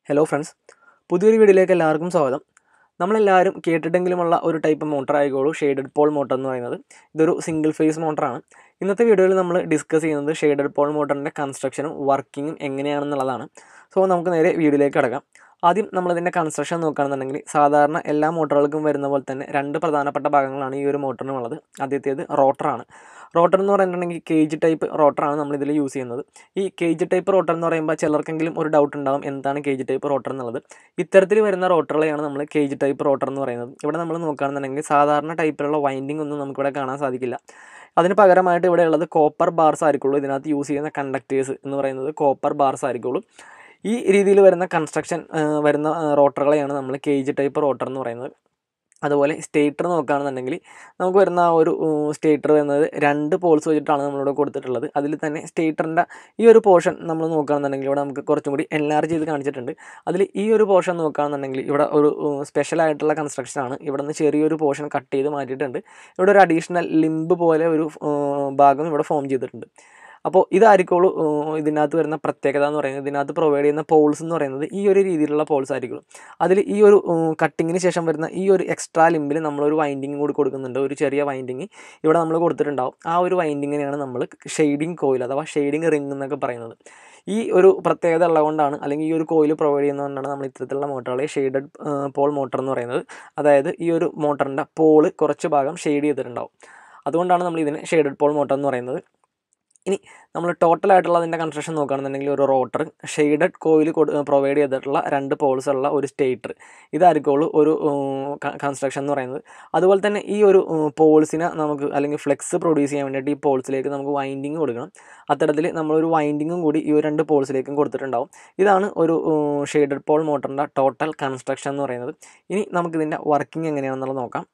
hello friends പുതിയൊരു വീഡിയോയിലേക്ക് എല്ലാവർക്കും സ്വാഗതം നമ്മളെല്ലാവരും കേട്ടിട്ടെങ്കിലുമുള്ള ഒരു ടൈപ്പ് മോട്ടർ ആയിക്കോളൂ ഷെയ്ഡഡ് പോൾ മോട്ടർ എന്ന് പറയുന്നത് ഇതൊരു സിംഗിൾ ഫേസ് മോട്ടറാണ് ഇന്നത്തെ വീഡിയോയിൽ നമ്മൾ ഡിസ്കസ് ചെയ്യുന്നത് ഷെയ്ഡഡ് പോൾ മോട്ടറിൻ്റെ കൺസ്ട്രക്ഷനും വർക്കിങ്ങും എങ്ങനെയാണെന്നുള്ളതാണ് സോ നമുക്ക് നേരെ വീഡിയോയിലേക്ക് കിടക്കാം ആദ്യം നമ്മളിതിൻ്റെ കൺസ്ട്രക്ഷൻ നോക്കുകയാണെന്നുണ്ടെങ്കിൽ സാധാരണ എല്ലാ മോട്ടറുകൾക്കും വരുന്ന പോലെ തന്നെ രണ്ട് പ്രധാനപ്പെട്ട ഭാഗങ്ങളാണ് ഈ ഒരു മോട്ടറിനുള്ളത് ആദ്യത്തേത് റോട്ടറാണ് റോട്ടർ എന്ന് പറഞ്ഞിട്ടുണ്ടെങ്കിൽ കേജ് ടൈപ്പ് റോട്ടറാണ് നമ്മൾ ഇതിൽ യൂസ് ചെയ്യുന്നത് ഈ കേജ് ടൈപ്പ് റോട്ടർ എന്ന് പറയുമ്പോൾ ചിലർക്കെങ്കിലും ഒരു ഡൗട്ട് ഉണ്ടാവും എന്താണ് കേജ് ടൈപ്പ് റോട്ടർ എന്നുള്ളത് ഇത്തരത്തിൽ വരുന്ന റോട്ടറുകളെയാണ് നമ്മൾ കേജ് ടൈപ്പ് റോട്ടർ എന്ന് പറയുന്നത് ഇവിടെ നമ്മൾ നോക്കുകയാണെന്നുണ്ടെങ്കിൽ സാധാരണ ടൈപ്പിലുള്ള വൈൻഡിങ് ഒന്നും നമുക്കിവിടെ കാണാൻ സാധിക്കില്ല അതിന് പകരമായിട്ട് ഇവിടെ ഉള്ളത് കോപ്പർ ബാർസ് ആയിരിക്കുള്ളൂ ഇതിനകത്ത് യൂസ് ചെയ്യുന്ന കണ്ടക്ടേഴ്സ് എന്ന് പറയുന്നത് കോപ്പർ ബാർസ് ആയിരിക്കുള്ളൂ ഈ രീതിയിൽ വരുന്ന കൺസ്ട്രക്ഷൻ വരുന്ന റോട്ടറുകളെയാണ് നമ്മൾ കേജ് ടൈപ്പ് റോട്ടർ എന്ന് പറയുന്നത് അതുപോലെ സ്റ്റേറ്റർ നോക്കുകയാണെന്നുണ്ടെങ്കിൽ നമുക്ക് വരുന്ന ആ ഒരു സ്റ്റേറ്റർ വരുന്നത് രണ്ട് പോൾസ് വെച്ചിട്ടാണ് നമ്മളിവിടെ കൊടുത്തിട്ടുള്ളത് അതിൽ തന്നെ സ്റ്റേറ്ററിൻ്റെ ഈ ഒരു പോർഷൻ നമ്മൾ നോക്കുകയാണെന്നുണ്ടെങ്കിൽ ഇവിടെ നമുക്ക് കുറച്ചും കൂടി എൻലാർജ് ചെയ്ത് കാണിച്ചിട്ടുണ്ട് അതിൽ ഈ ഒരു പോർഷൻ നോക്കുകയാണെന്നുണ്ടെങ്കിൽ ഇവിടെ ഒരു സ്പെഷ്യൽ ആയിട്ടുള്ള കൺസ്ട്രക്ഷനാണ് ഇവിടെ നിന്ന് ചെറിയൊരു പോർഷൻ കട്ട് ചെയ്ത് മാറ്റിയിട്ടുണ്ട് ഇവിടെ ഒരു അഡീഷണൽ ലിംബ് പോലെ ഒരു ഭാഗം ഇവിടെ ഫോം ചെയ്തിട്ടുണ്ട് അപ്പോൾ ഇതായിരിക്കുള്ളൂ ഇതിനകത്ത് വരുന്ന പ്രത്യേകത എന്ന് പറയുന്നത് ഇതിനകത്ത് പ്രൊവൈഡ് ചെയ്യുന്ന പോൾസ് എന്ന് പറയുന്നത് ഈ ഒരു രീതിയിലുള്ള പോൾസ് ആയിരിക്കും അതിൽ ഈ ഒരു കട്ടിങ്ങിന് ശേഷം വരുന്ന ഈ ഒരു എക്സ്ട്രാ ലിമ്പിൽ നമ്മളൊരു വൈൻഡിങ് കൂടി കൊടുക്കുന്നുണ്ട് ഒരു ചെറിയ വൈൻഡിങ് ഇവിടെ നമ്മൾ കൊടുത്തിട്ടുണ്ടാവും ആ ഒരു വൈൻഡിങ്ങിനെയാണ് നമ്മൾ ഷെയ്ഡിങ് കോയിൽ അഥവാ ഷെയ്ഡിങ് റിംഗ് എന്നൊക്കെ പറയുന്നത് ഈ ഒരു പ്രത്യേകത ഉള്ളതുകൊണ്ടാണ് അല്ലെങ്കിൽ ഈ ഒരു കോയിൽ പ്രൊവൈഡ് ചെയ്യുന്നതുകൊണ്ടാണ് നമ്മൾ ഇത്തരത്തിലുള്ള മോട്ടറുകളെ ഷെയ്ഡഡ് പോൾ മോട്ടർ എന്ന് പറയുന്നത് അതായത് ഈ ഒരു മോട്ടറിൻ്റെ പോള് കുറച്ച് ഭാഗം ഷെയ്ഡ് ചെയ്തിട്ടുണ്ടാവും അതുകൊണ്ടാണ് നമ്മൾ ഇതിനെ ഷെയ്ഡഡ് പോൾ മോട്ടർ എന്ന് പറയുന്നത് ഇനി നമ്മൾ ടോട്ടലായിട്ടുള്ള അതിൻ്റെ കൺസ്ട്രക്ഷൻ നോക്കുകയാണെന്നുണ്ടെങ്കിൽ ഒരു റോട്ടർ ഷെയ്ഡഡ് കോയിൽ പ്രൊവൈഡ് ചെയ്തിട്ടുള്ള രണ്ട് പോൾസ് ഉള്ള ഒരു സ്റ്റേറ്റർ ഇതായിരിക്കുള്ളൂ ഒരു കൺസ്ട്രക്ഷൻ എന്ന് പറയുന്നത് അതുപോലെ തന്നെ ഈ ഒരു പോൾസിനെ നമുക്ക് അല്ലെങ്കിൽ ഫ്ലെക്സ് പ്രൊഡ്യൂസ് ചെയ്യാൻ വേണ്ടിയിട്ട് ഈ പോൾസിലേക്ക് നമുക്ക് വൈൻഡിങ് കൊടുക്കണം അത്തരത്തിൽ നമ്മളൊരു വൈൻഡിങ്ങും കൂടി ഈ രണ്ട് പോൾസിലേക്കും കൊടുത്തിട്ടുണ്ടാവും ഇതാണ് ഒരു ഷെയ്ഡഡ് പോൾ മോട്ടറിൻ്റെ ടോട്ടൽ കൺസ്ട്രക്ഷൻ എന്ന് പറയുന്നത് ഇനി നമുക്കിതിൻ്റെ വർക്കിംഗ് എങ്ങനെയാണെന്നുള്ളത് നോക്കാം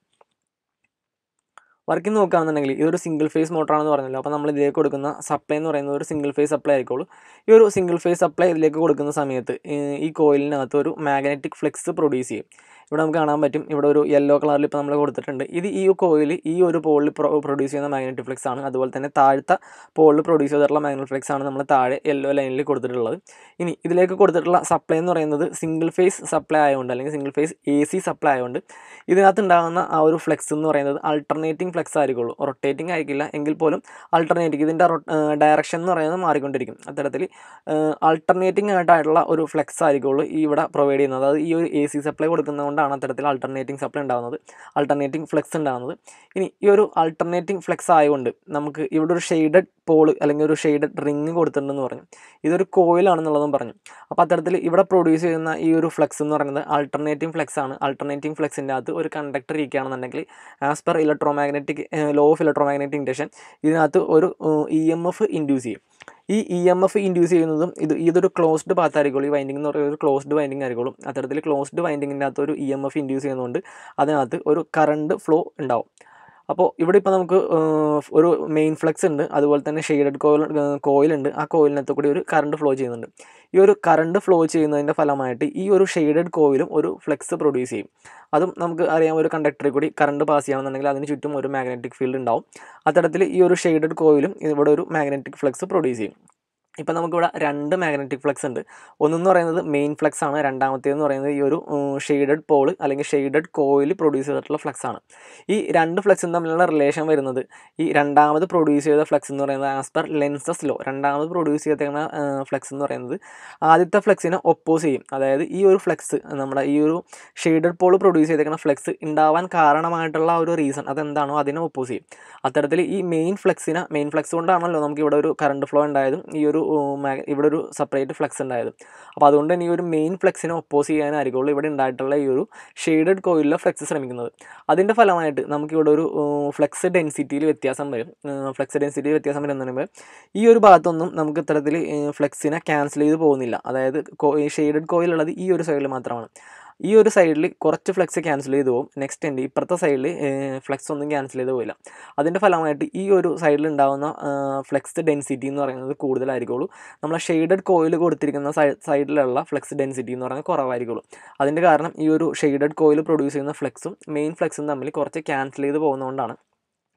വർക്കിംഗ് നോക്കുകയാണെന്നുണ്ടെങ്കിൽ ഇതൊരു സിംഗിൾ ഫേസ് മോട്ടറാണെന്ന് പറഞ്ഞല്ലോ അപ്പോൾ നമ്മൾ ഇതിലേക്ക് കൊടുക്കുന്ന സപ്ലൈ എന്ന് പറയുന്നത് ഒരു സിംഗിൾ ഫേസ് സപ്ലൈ ആയിക്കോളൂ ഈ ഒരു സിംഗിൾ ഫേസ് സപ്ലൈ ഇതിലേക്ക് കൊടുക്കുന്ന സമയത്ത് ഈ കോയിലിനകത്ത് ഒരു മാഗ്നറ്റിക് ഫ്ലെക്സ് പ്രൊഡ്യൂസ് ചെയ്യും ഇവിടെ നമുക്ക് കാണാൻ പറ്റും ഇവിടെ ഒരു യെല്ലോ കളറിൽ ഇപ്പോൾ നമ്മൾ കൊടുത്തിട്ടുണ്ട് ഇത് ഈ കോയിൽ ഈ ഒരു പോളിൽ പ്രൊഡ്യൂസ് ചെയ്യുന്ന മാഗ്നറ്റിക് ഫ്ലെക്സ് ആണ് അതുപോലെ തന്നെ താഴത്തെ പോളിൽ പ്രൊഡ്യൂസ് ചെയ്തിട്ടുള്ള മാഗ്നറ്റിക് ഫ്ലെക്സ് ആണ് നമ്മൾ താഴെ യെല്ലോ ലൈനിൽ കൊടുത്തിട്ടുള്ളത് ഇനി ഇതിലേക്ക് കൊടുത്തിട്ടുള്ള സപ്ലൈ എന്ന് പറയുന്നത് സിംഗിൾ ഫേസ് സപ്ലൈ ആയതുകൊണ്ട് അല്ലെങ്കിൽ single phase A C supply ആയതുകൊണ്ട് ഇതിനകത്ത് ഉണ്ടാകുന്ന ആ ഒരു ഫ്ലെക്സ് എന്ന് പറയുന്നത് അൾട്ടർനേറ്റിംഗ് ഫ്ലെക്സ് ആയിരിക്കുള്ളൂ റൊട്ടേറ്റിംഗ് ആയിരിക്കില്ല എങ്കിൽ പോലും അൾട്ടർനേറ്റിംഗ് ഇതിൻ്റെ ഡയറക്ഷൻ എന്ന് പറയുന്നത് മാറിക്കൊണ്ടിരിക്കും അത്തരത്തിൽ അൾട്ടർനേറ്റിംഗ് ആയിട്ടുള്ള ഒരു ഫ്ലെക്സ് ആയിരിക്കുള്ളൂ ഈ ഇവിടെ പ്രൊവൈഡ് ചെയ്യുന്നത് അതായത് ഈ ഒരു എ സി സപ്ലൈ കൊടുക്കുന്നതുകൊണ്ടാണ് അത്തരത്തിൽ അൾട്ടർനേറ്റിംഗ് സപ്ലൈ ഉണ്ടാകുന്നത് അൾട്ടർനേറ്റിംഗ് ഫ്ലെക്സ് ഉണ്ടാകുന്നത് ഇനി ഈ ഒരു അൾട്ടർനേറ്റിംഗ് ഫ്ലെക്സ് ആയതുകൊണ്ട് നമുക്ക് ഇവിടെ ഒരു ഷെയ്ഡഡ് പോള് അല്ലെങ്കിൽ ഒരു ഷെയ്ഡഡ് റിങ് കൊടുത്തിട്ടുണ്ടെന്ന് പറഞ്ഞു ഇതൊരു കോയിലാണെന്നുള്ളതും പറഞ്ഞു അപ്പോൾ അത്തരത്തിൽ ഇവിടെ പ്രൊഡ്യൂസ് ചെയ്യുന്ന ഈ ഒരു ഫ്ലെക്സ് എന്ന് പറയുന്നത് അൾട്ടർനേറ്റിംഗ് ഫ്ലെക്സ് ആണ് അൾട്ടർനേറ്റിംഗ് ഫ്ലെക്സിൻ്റെ അകത്ത് ഒരു കണ്ടക്ടർ ഇരിക്കുകയാണെന്നുണ്ടെങ്കിൽ as per electromagnetic law of electromagnetic induction ഇതിനകത്ത് ഒരു ഇ എം എഫ് ഇൻഡ്യൂസ് ചെയ്യും ഈ ഇ എം എഫ് ഇൻഡ്യൂസ് ചെയ്യുന്നതും ഇത് ഇതൊരു ക്ലോസ്ഡ് പാത്ത് ആയിരിക്കുള്ളൂ ഈ വൈൻഡിംഗ് എന്ന് പറയുന്നത് ഒരു ക്ലോസ്ഡ് വൈൻഡിംഗ് ആയിരിക്കുള്ളൂ അത്തരത്തിൽ ക്ലോസ്ഡ് വൈൻഡിങ്ങിൻ്റെ അകത്ത് ഒരു ഇ എം എഫ് ഇൻഡ്യൂസ് ചെയ്യുന്നതുകൊണ്ട് അതിനകത്ത് ഒരു കറണ്ട് ഫ്ലോ ഉണ്ടാവും അപ്പോൾ ഇവിടെ ഇപ്പോൾ നമുക്ക് ഒരു മെയിൻ ഫ്ലെക്സ് ഉണ്ട് അതുപോലെ തന്നെ ഷെയ്ഡഡ് കോയിൽ കോയിൽ ഉണ്ട് ആ കോയിലിനകത്ത് കൂടി ഒരു കറണ്ട് ഫ്ലോ ചെയ്യുന്നുണ്ട് ഈ ഒരു കറണ്ട് ഫ്ലോ ചെയ്യുന്നതിൻ്റെ ഫലമായിട്ട് ഈ ഒരു ഷെയ്ഡഡ് കോയിലും ഒരു ഫ്ലെക്സ് പ്രൊഡ്യൂസ് ചെയ്യും അതും നമുക്ക് അറിയാം ഒരു കണ്ടക്ടറിൽ കൂടി കറണ്ട് പാസ് ചെയ്യണമെന്നുണ്ടെങ്കിൽ അതിന് ചുറ്റും ഒരു മാഗ്നറ്റിക് ഫീൽഡ് ഉണ്ടാവും അത്തരത്തിൽ ഈ ഒരു ഷെയ്ഡഡ് കോയിലും ഇവിടെ ഒരു മാഗ്നറ്റിക് ഫ്ലെക്സ് പ്രൊഡ്യൂസ് ചെയ്യും ഇപ്പം നമുക്കിവിടെ രണ്ട് മാഗ്നറ്റിക് ഫ്ലെക്സ് ഉണ്ട് ഒന്നെന്ന് പറയുന്നത് മെയിൻ ഫ്ലെക്സ് ആണ് രണ്ടാമത്തേതെന്ന് പറയുന്നത് ഈ ഒരു ഷെയ്ഡഡ് പോൾ അല്ലെങ്കിൽ ഷെയ്ഡഡ് കോയിൽ പ്രൊഡ്യൂസ് ചെയ്തിട്ടുള്ള ഫ്ലെക്സ് ആണ് ഈ രണ്ട് ഫ്ലെക്സും തമ്മിലുള്ള റിലേഷൻ വരുന്നത് ഈ രണ്ടാമത് പ്രൊഡ്യൂസ് ചെയ്ത ഫ്ലെക്സ് എന്ന് പറയുന്നത് ആസ് പെർ ലെൻസസ് ലോ രണ്ടാമത് പ്രൊഡ്യൂസ് ചെയ്തേക്കുന്ന ഫ്ലെക്സ് എന്ന് പറയുന്നത് ആദ്യത്തെ ഫ്ലെക്സിനെ ഒപ്പോസ് ചെയ്യും അതായത് ഈ ഒരു ഫ്ലെക്സ് നമ്മുടെ ഈ ഒരു ഷെയ്ഡഡ് പോൾ പ്രൊഡ്യൂസ് ചെയ്തേക്കുന്ന ഫ്ലെക്സ് ഉണ്ടാവാൻ കാരണമായിട്ടുള്ള ഒരു റീസൺ അതെന്താണോ അതിനെ ഒപ്പോസ് ചെയ്യും അത്തരത്തിൽ ഈ മെയിൻ ഫ്ലെക്സിനെ മെയിൻ ഫ്ലെക്സ് കൊണ്ടാണല്ലോ നമുക്ക് ഇവിടെ ഒരു കറണ്ട് ഫ്ലോ ഉണ്ടായതും ഈ ഒരു ഇവിടെ ഒരു സെപ്പറേറ്റ് ഫ്ലെക്സ് ഉണ്ടായത് അപ്പോൾ അതുകൊണ്ട് തന്നെ ഈ ഒരു മെയിൻ ഫ്ലെക്സിനെ ഒപ്പോസ് ചെയ്യാനായിരിക്കുള്ളൂ ഇവിടെ ഉണ്ടായിട്ടുള്ള ഈ ഒരു ഷെയ്ഡഡ് കോയിലിലെ ഫ്ലെക്സ് ശ്രമിക്കുന്നത് അതിൻ്റെ ഫലമായിട്ട് നമുക്കിവിടെ ഒരു ഫ്ലെക്സ് ഡെൻസിറ്റിയിൽ വ്യത്യാസം വരും ഫ്ലെക്സ് ഡെൻസിറ്റിയിൽ വ്യത്യാസം വരും എന്ന് പറയുമ്പോൾ ഈ ഒരു ഭാഗത്തൊന്നും നമുക്ക് ഇത്തരത്തിൽ ഫ്ലെക്സിനെ ക്യാൻസൽ ചെയ്ത് പോകുന്നില്ല അതായത് ഷെയ്ഡഡ് കോയിലുള്ളത് ഈ ഒരു സൈഡിൽ മാത്രമാണ് ഈ ഒരു സൈഡിൽ കുറച്ച് ഫ്ലെക്സ് ക്യാൻസൽ ചെയ്ത് പോകും നെക്സ്റ്റ് ഉണ്ട് ഇപ്പുറത്തെ സൈഡിൽ ഫ്ലെക്സ് ഒന്നും ക്യാൻസൽ ചെയ്ത് പോയില്ല അതിൻ്റെ ഫലമായിട്ട് ഈ ഒരു സൈഡിൽ ഉണ്ടാകുന്ന ഫ്ലെക്സ് ഡെൻസിറ്റി എന്ന് പറയുന്നത് കൂടുതലായിരിക്കുള്ളൂ നമ്മളെ ഷെയ്ഡഡ് കോയിൽ കൊടുത്തിരിക്കുന്ന സൈഡിലുള്ള ഫ്ലെക്സ് ഡെൻസിറ്റി എന്ന് പറയുന്നത് കുറവായിരിക്കുള്ളൂ അതിൻ്റെ കാരണം ഈ ഒരു ഷെയ്ഡഡ് കോയിൽ പ്രൊഡ്യൂസ് ചെയ്യുന്ന ഫ്ലെക്സും മെയിൻ ഫ്ലെക്സും തമ്മിൽ കുറച്ച് ക്യാൻസൽ ചെയ്ത് പോകുന്നതുകൊണ്ടാണ്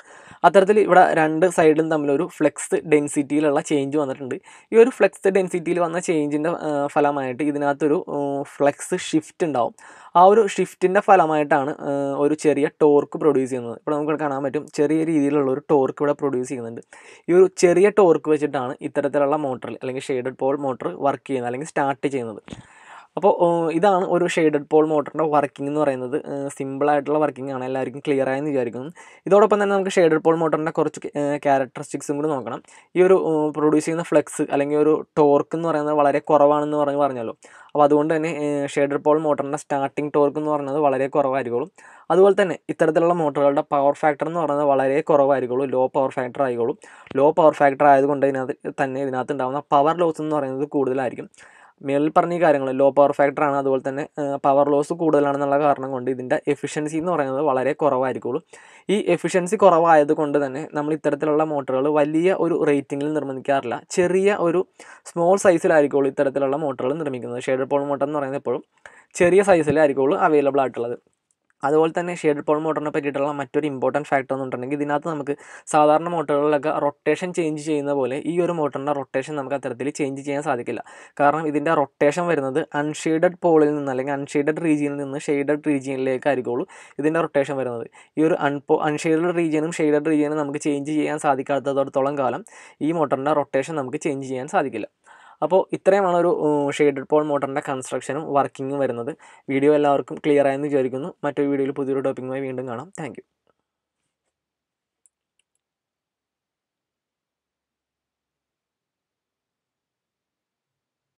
അത്തരത്തിൽ ഇവിടെ രണ്ട് സൈഡിലും തമ്മിലൊരു ഫ്ലെക്സ് ഡെൻസിറ്റിയിലുള്ള ചേഞ്ച് വന്നിട്ടുണ്ട് ഈ ഒരു ഫ്ലെക്സ് ഡെൻസിറ്റിയിൽ വന്ന ചേഞ്ചിൻ്റെ ഫലമായിട്ട് ഇതിനകത്തൊരു ഫ്ലെക്സ് ഷിഫ്റ്റ് ഉണ്ടാവും ആ ഒരു ഷിഫ്റ്റിൻ്റെ ഫലമായിട്ടാണ് ആ, ഒരു ചെറിയ ടോർക്ക് പ്രൊഡ്യൂസ് ചെയ്യുന്നത് ഇപ്പോൾ നമുക്ക് കാണാൻ പറ്റും ചെറിയ രീതിയിലുള്ള ഒരു ടോർക്ക് ഇവിടെ പ്രൊഡ്യൂസ് ചെയ്യുന്നുണ്ട് ഈ ഒരു ചെറിയ ടോർക്ക് വെച്ചിട്ടാണ് ഇത്തരത്തിലുള്ള മോട്ടറിൽ അല്ലെങ്കിൽ ഷെയ്ഡഡ് പോൾ മോട്ടർ വർക്ക് ചെയ്യുന്നത് അല്ലെങ്കിൽ സ്റ്റാർട്ട് ചെയ്യുന്നത് അപ്പോൾ ഇതാണ് ഒരു ഷെയ്ഡഡ് പോൾ മോട്ടറിൻ്റെ വർക്കിംഗ് എന്ന് പറയുന്നത് സിമ്പിളായിട്ടുള്ള വർക്കിംഗ് ആണ് എല്ലാവർക്കും ക്ലിയർ ആയെന്ന് വിചാരിക്കുന്നു ഇതോടൊപ്പം തന്നെ നമുക്ക് ഷെയ്ഡഡ് പോൾ മോട്ടറിൻ്റെ കുറച്ച് ക്യാരക്ടറിസ്റ്റിക്സും കൂടി നോക്കണം ഈ ഒരു പ്രൊഡ്യൂസ് ചെയ്യുന്ന ഫ്ലെക്സ് അല്ലെങ്കിൽ ഒരു ടോർക്ക് എന്ന് പറയുന്നത് വളരെ കുറവാണെന്ന് പറഞ്ഞ് പറഞ്ഞല്ലോ അപ്പോൾ അതുകൊണ്ട് തന്നെ ഷെയ്ഡഡ് പോൾ മോട്ടറിൻ്റെ സ്റ്റാർട്ടിംഗ് ടോർക്ക് എന്ന് പറയുന്നത് വളരെ കുറവായിരിക്കുള്ളൂ അതുപോലെ തന്നെ ഇത്തരത്തിലുള്ള മോട്ടറുകളുടെ പവർ ഫാക്ടർ എന്ന് പറയുന്നത് വളരെ കുറവായിരിക്കുള്ളൂ ലോ പവർ ഫാക്ടർ ആയിക്കോളും ലോ പവർ ഫാക്ടർ ആയതുകൊണ്ട് ഇതിനകത്ത് തന്നെ ഇതിനകത്ത് ഉണ്ടാകുന്ന പവർ ലോസ് എന്ന് പറയുന്നത് കൂടുതലായിരിക്കും മേളിൽ പറഞ്ഞ ഈ കാര്യങ്ങൾ ലോ പവർ ഫാക്ടർ ആണ് അതുപോലെ തന്നെ പവർ ലോസ് കൂടുതലാണെന്നുള്ള കാരണം കൊണ്ട് ഇതിൻ്റെ എഫിഷ്യൻസി എന്ന് പറയുന്നത് വളരെ കുറവായിരിക്കുള്ളൂ ഈ എഫിഷ്യൻസി കുറവായത് കൊണ്ട് തന്നെ നമ്മൾ ഇത്തരത്തിലുള്ള മോട്ടറുകൾ വലിയ ഒരു റേറ്റിംഗിൽ നിർമ്മിക്കാറില്ല ചെറിയ ഒരു സ്മോൾ സൈസിലായിരിക്കുള്ളൂ ഇത്തരത്തിലുള്ള മോട്ടറുകൾ നിർമ്മിക്കുന്നത് ഷെയ്ഡഡ് പോൾ മോട്ടർ എന്ന് പറയുന്നത് എപ്പോഴും ചെറിയ സൈസിലായിരിക്കുള്ളൂ അവൈലബിൾ ആയിട്ടുള്ളത് അതുപോലെ തന്നെ ഷെയ്ഡഡ് പോൾ മോട്ടറിനെ പറ്റിയിട്ടുള്ള മറ്റൊരു ഇമ്പോർട്ടൻറ്റ് ഫാക്ടർ എന്ന് പറഞ്ഞിട്ടുണ്ടെങ്കിൽ ഇതിനകത്ത് നമുക്ക് സാധാരണ മോട്ടറുകളിലൊക്കെ റൊട്ടേഷൻ ചേഞ്ച് ചെയ്യുന്ന പോലെ ഈ ഒരു മോട്ടറിൻ്റെ റൊട്ടേഷൻ നമുക്ക് അത്തരത്തിൽ ചേഞ്ച് ചെയ്യാൻ സാധിക്കില്ല കാരണം ഇതിൻ്റെ റൊട്ടേഷൻ വരുന്നത് അൺഷെയ്ഡഡ് പോളിൽ നിന്ന് അല്ലെങ്കിൽ അൺഷെയ്ഡഡ് റീജിയനിൽ നിന്ന് ഷെയ്ഡഡ് റീജിയനിലേക്കായിരിക്കുള്ളൂ ഇതിൻ്റെ റൊട്ടേഷൻ വരുന്നത് ഈ ഒരു അൺപോ അൺഷെയ്ഡഡ് റീജിയനും ഷെയ്ഡഡ് റീജിയനും നമുക്ക് ചേഞ്ച് ചെയ്യാൻ സാധിക്കാത്തടത്തോളം കാലം ഈ മോട്ടറിൻ്റെ റൊട്ടേഷൻ നമുക്ക് ചേഞ്ച് ചെയ്യാൻ സാധിക്കില്ല അപ്പോൾ ഇത്രയുമാണ് ഒരു ഷെയ്ഡഡ് പോൾ മോട്ടറിൻ്റെ കൺസ്ട്രക്ഷനും വർക്കിങ്ങും വരുന്നത് വീഡിയോ എല്ലാവർക്കും ക്ലിയർ ആയെന്ന് വിചാരിക്കുന്നു മറ്റൊരു വീഡിയോയിൽ പുതിയൊരു ടോപ്പിക്കുമായി വീണ്ടും കാണാം താങ്ക്